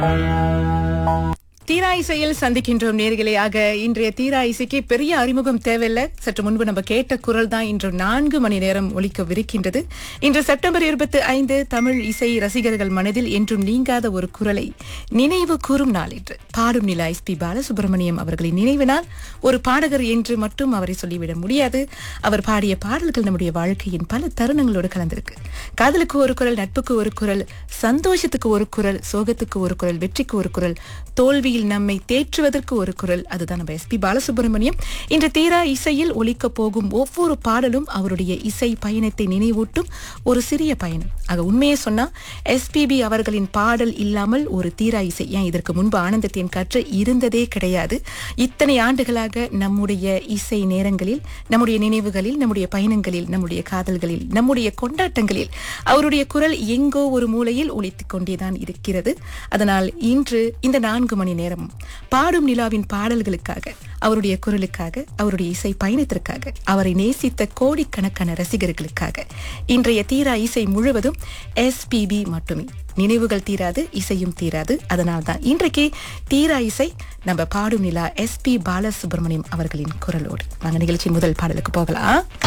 தீரா இசையில் சந்திக்கின்றோம் நேர்களையாக இன்றைய தீரா இசைக்கு பெரிய அறிமுகம் தேவையில்லை சற்று முன்பு நம்ம கேட்ட குரல் தான் இன்று நான்கு மணி நேரம் ஒலிக்கவிருக்கின்றது இன்று செப்டம்பர் இருபத்தி ஐந்து தமிழ் இசை ரசிகர்கள் மனதில் என்றும் நீங்காத ஒரு குரலை நினைவு கூறும் நாள் இன்று பாடும் நிலா எஸ் பி பாலசுப்ரமணியம் அவர்களின் நினைவு நாள் ஒரு பாடகர் என்று மட்டும் அவரை சொல்லிவிட முடியாது அவர் பாடிய பாடல்கள் நம்முடைய வாழ்க்கையின் பல தருணங்களோடு கலந்திருக்கு காதலுக்கு ஒரு குரல் நட்புக்கு ஒரு குரல் சந்தோஷத்துக்கு ஒரு குரல் சோகத்துக்கு ஒரு குரல் வெற்றிக்கு ஒரு குரல் தோல்வியில் நம்மை தேற்றுவதற்கு ஒரு குரல் அதுதான் நம்ம எஸ்பி பாலசுப்ரமணியம் இன்று தீரா இசையில் ஒலிக்க போகும் ஒவ்வொரு பாடலும் அவருடைய இசை பயணத்தை நினைவூட்டும் ஒரு சிறிய பயணம் ஆக உண்மையை சொன்னா எஸ்பிபி அவர்களின் பாடல் இல்லாமல் ஒரு தீரா இசை ஏன் இதற்கு முன்பு ஆனந்தத்தின் காற்று இருந்ததே கிடையாது இத்தனை ஆண்டுகளாக நம்முடைய இசை நேரங்களில் நம்முடைய நினைவுகளில் நம்முடைய பயணங்களில் நம்முடைய காதல்களில் நம்முடைய கொண்டாட்டங்களில் அவருடைய குரல் எங்கோ ஒரு மூலையில் ஒலித்துக் கொண்டேதான் இருக்கிறது அதனால் இன்று இந்த நான்கு மணி நேரமும் பாடும் நிலாவின் பாடல்களுக்காக அவருடைய குரலுக்காக அவருடைய இசை பயணத்திற்காக அவரை நேசித்த கோடிக்கணக்கான ரசிகர்களுக்காக இன்றைய தீரா இசை முழுவதும் எஸ்பிபி மட்டுமே நினைவுகள் தீராது இசையும் தீராது அதனால்தான் இன்றைக்கு தீரா இசை நம்ம பாடும் நிலா எஸ்பி பாலசுப்ரமணியம் அவர்களின் குரலோடு நாங்க நிகழ்ச்சியின் முதல் பாடலுக்கு போகலாம்